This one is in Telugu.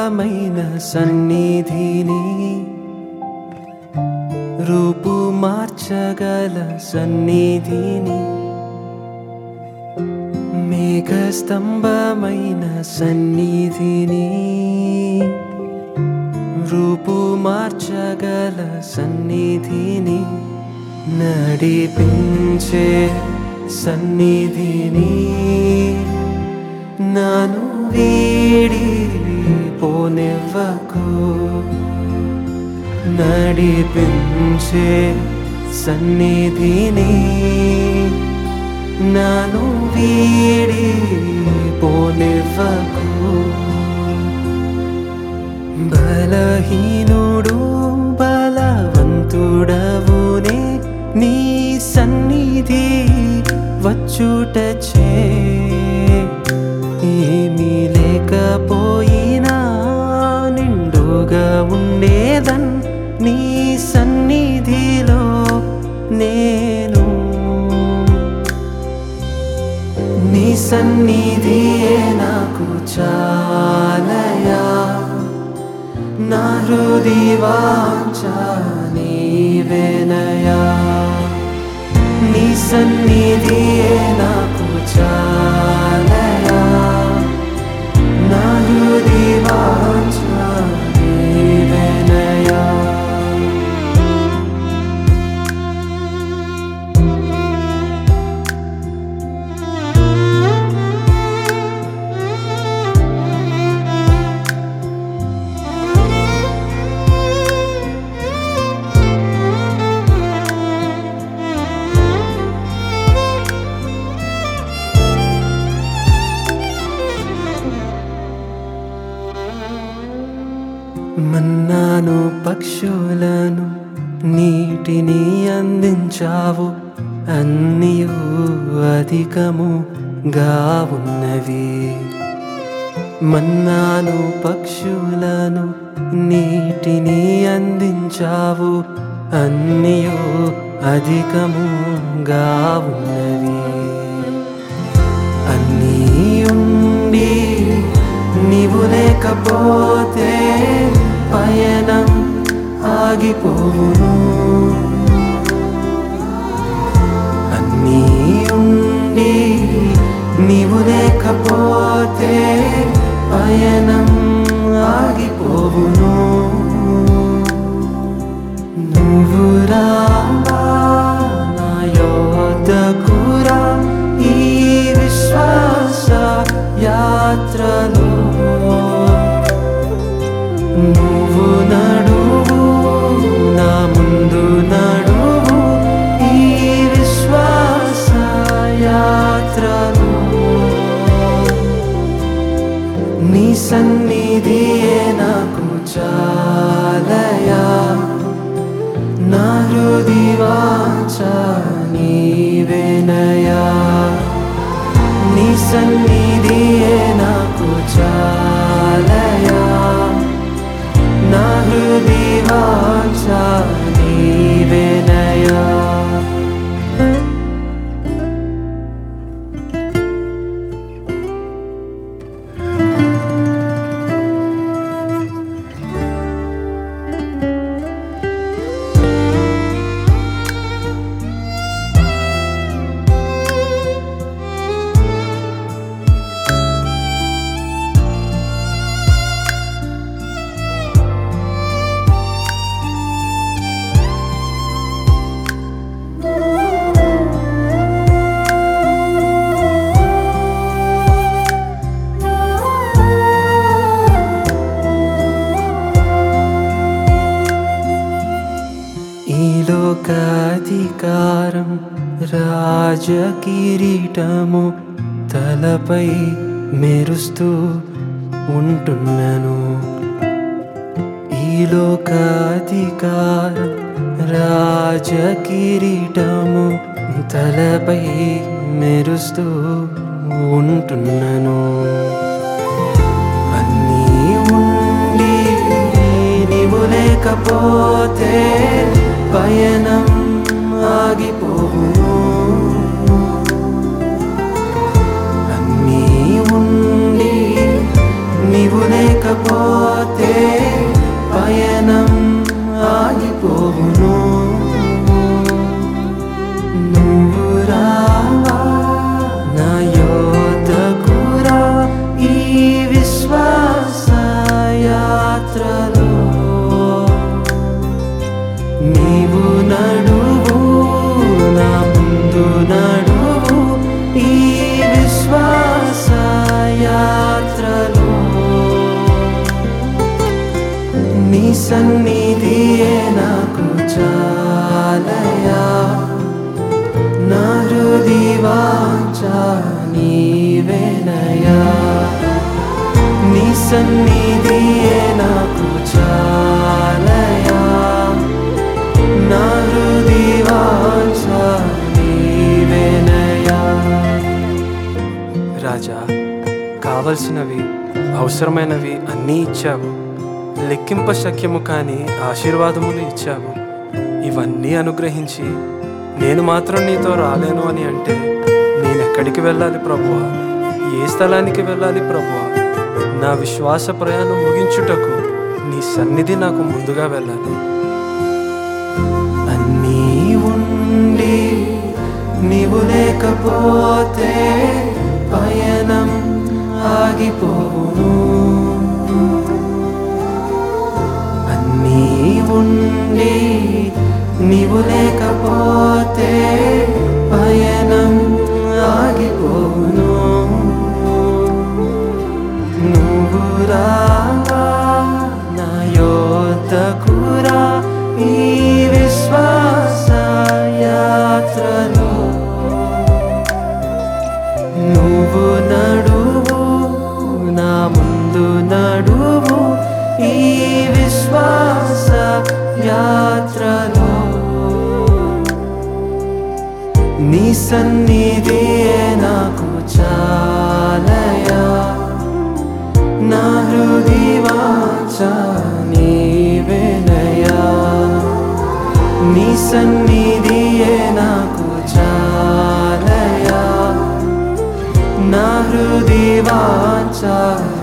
స్తంభమైన సన్నిధిని రూపు మార్చగల సన్నిధిని మేఘ స్తంభమైన సన్నిధిని రూపు మార్చగల సన్నిధిని నడిపించే సన్నిధిని నన్ను వీడి పోనివ్వకు నడిపించే సన్నిధిని నన్ను వీడి పోనివ్వకు బలహీనుడు బలవంతుడవునే నీ సన్నిధి వచ్చుటచే ఏమీ లేకపోయినా నిండుగా ఉండేదన్ నీ సన్నిధిలో నేను నీ సన్నిధియే నాకు చాలయా నా హృదివాంఛ నీవేనయా నీ సన్నిధియే నాకు చాలయా నా హృదివాంఛ నీవేనయా మన్నాను పక్షులను నీటిని అందించావు అన్నియు అధికముగా ఉన్నవి మన్నాను పక్షులను నీటిని అందించావు అన్నియు అధికముగా ఉన్నవి అన్నీ ఉండి నీవు లేకపోతే పయనం ఆగిపోవును అన్నీ ఉండి నీవు లేకపోతే పయనం ఆగిపోవును నువ్వు రావా నా యొద్దకురా ఈ విశ్వాస యాత్రలో నువ్వు నడువు నా ముందు నడువు ఈ విశ్వాస యాత్రలో నీ సన్నిధియే నాకు చాలయా నా హృదివాంఛ నీవేనయా నీ సన్నిధియే నాకు చాలయా నా హృదివాంఛ నీవేనయా ఈ లోకాధికారం రాజకిరీటము తలపై మెరుస్తూ ఉంటున్నాను ఈ లోకాధికారం రాజకిరీటము తలపై మెరుస్తూ ఉంటున్నాను అన్నీ ఉండి నీవు లేకపోతే పయనం ఆగిపోవును అన్నీ ఉండి నీవు లేకపోతే యాత్రలో నీవు నడువు నా ముందు నడువు ఈ విశ్వాస యాత్రలో నీ సన్నిధియే నాకు చాలయా నా హృది వాంఛ నీవేనయా నీ సన్నిధియే నాకు చాలయా నా హృది వాంఛ నీవేనయా రాజా కావలసినవి అవసరమైనవి అన్నీ ఇచ్చావు లెక్కింప శక్యము కాని ఆశీర్వాదములు ఇచ్చావు ఇవన్నీ అనుగ్రహించి నేను మాత్రం నీతో రాలేను అని అంటే నేనెక్కడికి వెళ్ళాలి ప్రభువా ఏ స్థలానికి వెళ్ళాలి ప్రభువా నా విశ్వాస ప్రయాణం ముగించుటకు నీ సన్నిధి నాకు ముందుగా వెళ్ళాలి అన్నీ ఉండి నీవు లేకపోతే పయనం ఆగిపోవును అన్నీ ఉండి నీవు లేకపోతే పయనం ఆగిపోవును నువ్వు రావా నా యోధకురా ఈ విశ్వాస యాత్రలో నువ్వు నడువు నా ముందు నడువు ఈ విశ్వాస యాత్రలో నీ సన్నిధియే నాకు చాలయా నా హృది వాచ నీవేనయా నీ సన్నిధియే నాకు చాలయా నా హృది వాచ